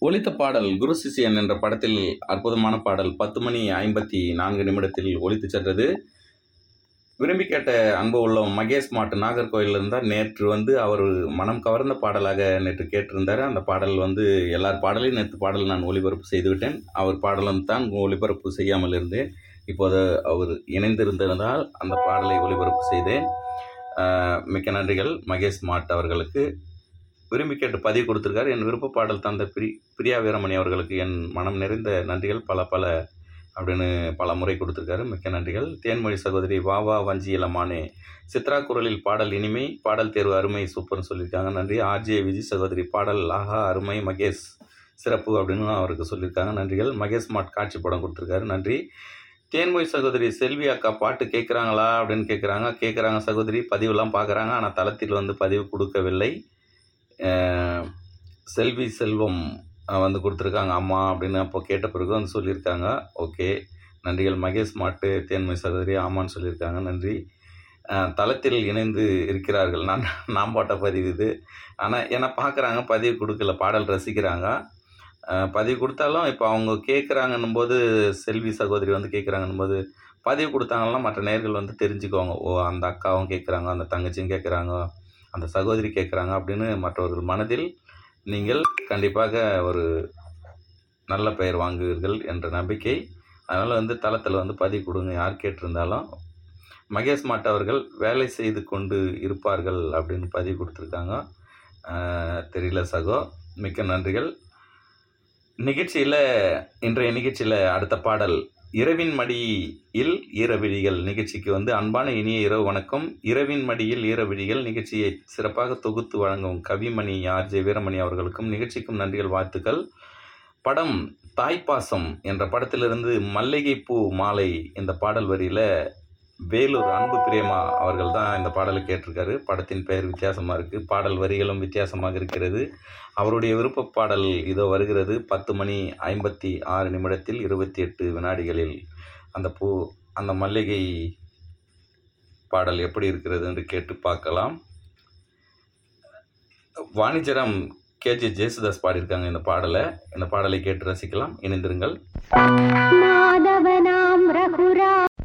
ஒலித்த பாடல் குரு சிஷியன் என்ற படத்தில் அற்புதமான பாடல் பத்து மணி ஐம்பத்தி நான்கு நிமிடத்தில் ஒலித்து சென்றது விரும்பி கேட்ட அன்பு உள்ளம் மகேஷ் மாட்டு நாகர்கோயிலில் இருந்தார் நேற்று வந்து அவர் மனம் கவர்ந்த பாடலாக நேற்று கேட்டிருந்தார் அந்த பாடல் வந்து எல்லார் பாடலையும் நேற்று பாடல் நான் ஒளிபரப்பு செய்துவிட்டேன் அவர் பாடலும் தான் ஒளிபரப்பு செய்யாமல் இருந்தேன் இப்போது அவர் இணைந்திருந்ததால் அந்த பாடலை ஒளிபரப்பு செய்தேன் ஆஹ் மிக்க நன்றிகள் மகேஷ் மாட் அவர்களுக்கு விரும்பி கேட்டு பதிவு கொடுத்துருக்காரு என் விருப்ப பாடல் தந்த பிரி பிரியா வீரமணி அவர்களுக்கு என் மனம் நிறைந்த நன்றிகள் பல பல அப்படின்னு பல முறை கொடுத்துருக்காரு மிக்க நன்றிகள் தேன்மொழி சகோதரி வா வா வஞ்சி இளமானே சித்ரா குரலில் பாடல் இனிமை பாடல் தேர்வு அருமை சூப்பர்னு சொல்லியிருக்காங்க நன்றி ஆர்ஜே விஜய் சகோதரி பாடல் ஆஹா அருமை மகேஷ் சிறப்பு அப்படின்னு அவருக்கு சொல்லியிருக்காங்க நன்றிகள் மகேஷ் மாட் காட்சி படம் கொடுத்துருக்காரு நன்றி தேன்மொழி சகோதரி செல்வி அக்கா பாட்டு கேட்குறாங்களா அப்படின்னு கேட்குறாங்க கேட்குறாங்க சகோதரி பதிவுலாம் பார்க்குறாங்க ஆனால் தளத்தில் வந்து பதிவு கொடுக்கவில்லை அஹ் செல்வி செல்வம் அஹ் வந்து கொடுத்துருக்காங்க அம்மா அப்படின்னு அப்போ கேட்ட பிறகு வந்து சொல்லியிருக்காங்க ஓகே நன்றிகள் மகேஷ் மாட்டு தேன்மை சகோதரி ஆமான்னு சொல்லியிருக்காங்க நன்றி அஹ் தளத்தில் இணைந்து இருக்கிறார்கள் நான் நான் போட்ட பதிவு இது ஆனால் ஏன்னா பார்க்குறாங்க பதிவு கொடுக்கல பாடல் ரசிக்கிறாங்க அஹ் பதிவு கொடுத்தாலும் இப்போ அவங்க கேட்குறாங்கன்னும் போது செல்வி சகோதரி வந்து கேட்குறாங்கன்னும் போது பதிவு கொடுத்தாங்கன்னா மற்ற நேர்கள் வந்து தெரிஞ்சுக்குவாங்க ஓ அந்த அக்காவும் கேட்குறாங்க அந்த தங்கச்சியும் கேட்குறாங்க அந்த சகோதரி கேட்குறாங்க அப்படின்னு மற்றவர்கள் மனதில் நீங்கள் கண்டிப்பாக ஒரு நல்ல பெயர் வாங்குவீர்கள் என்ற நம்பிக்கை அதனால் வந்து தளத்தில் வந்து பதிவு கொடுங்க யார் கேட்டிருந்தாலும் மகேஷ் மாட் அவர்கள் வேலை செய்து கொண்டு இருப்பார்கள் அப்படின்னு பதிவு கொடுத்துருக்காங்க ஆஹ் தெரியல சகோ மிக்க நன்றிகள் நிகழ்ச்சியில் இன்றைய நிகழ்ச்சியில் அடுத்த பாடல் இரவின் மடியில் ஈரவிழிகள் நிகழ்ச்சிக்கு வந்து அன்பான இனிய இரவு வணக்கம் இரவின் மடியில் ஈரவிழிகள் நிகழ்ச்சியை சிறப்பாக தொகுத்து வழங்கும் கவிமணி ஆர்ஜே வீரமணி அவர்களுக்கும் நிகழ்ச்சிக்கும் நன்றிகள் வாழ்த்துக்கள் படம் தாய்ப்பாசம் என்ற படத்திலிருந்து மல்லிகைப்பூ மாலை இந்த பாடல் வரியில் வேலூர் அன்பு பிரியமா அவர்கள் தான் இந்த பாடலை கேட்டிருக்காரு படத்தின் பெயர் வித்தியாசமாக இருக்குது பாடல் வரிகளும் வித்தியாசமாக இருக்கிறது அவருடைய விருப்ப பாடல் இதோ வருகிறது பத்து மணி ஐம்பத்தி ஆறு நிமிடத்தில் இருபத்தி எட்டு வினாடிகளில் அந்த பூ அந்த மல்லிகை பாடல் எப்படி இருக்கிறது என்று கேட்டு பார்க்கலாம் வாணிஜரம் கேஜே ஜேசுதாஸ் பாடியிருக்காங்க இந்த பாடலை இந்த பாடலை கேட்டு ரசிக்கலாம் இணைந்திருங்கள் மாதவனாம் ரகுரா